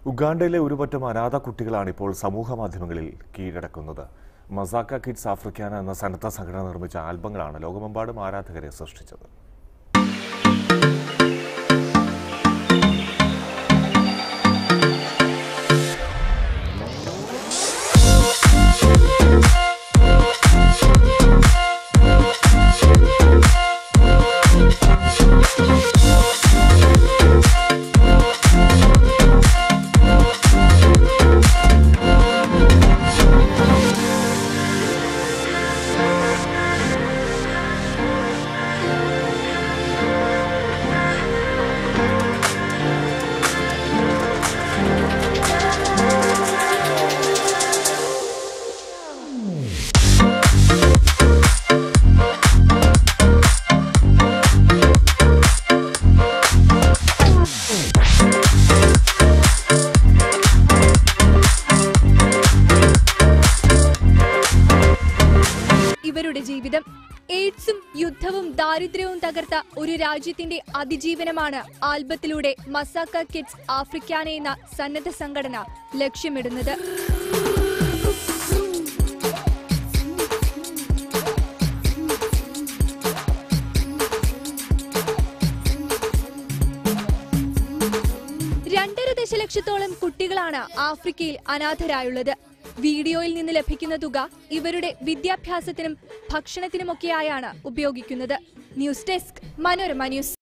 ഉഗാണ്ടയിലെ ഒരുപറ്റം അനാഥ കുട്ടികളാണ് ഇപ്പോൾ സമൂഹ മാധ്യമങ്ങളിൽ കീഴടക്കുന്നത് മസാക്ക കിഡ്സ് ആഫ്രിക്കാന എന്ന സന്നദ്ധ സംഘടന നിർമ്മിച്ച ആൽബങ്ങളാണ് ലോകമെമ്പാടും ആരാധകരെ സൃഷ്ടിച്ചത് ഇവരുടെ ജീവിതം എയ്ഡ്സും യുദ്ധവും ദാരിദ്ര്യവും തകർത്ത ഒരു രാജ്യത്തിന്റെ അതിജീവനമാണ് ആൽബത്തിലൂടെ മസാക്ക കിഡ്സ് ആഫ്രിക്കാന എന്ന സന്നദ്ധ സംഘടന ലക്ഷ്യമിടുന്നത് രണ്ടര ദശലക്ഷത്തോളം കുട്ടികളാണ് ആഫ്രിക്കയിൽ അനാഥരായുള്ളത് വീഡിയോയിൽ നിന്ന് ലഭിക്കുന്ന തുക ഇവരുടെ വിദ്യാഭ്യാസത്തിനും ഭക്ഷണത്തിനുമൊക്കെയായാണ് ഉപയോഗിക്കുന്നത് ന്യൂസ് ഡെസ്ക് മനോരമ ന്യൂസ്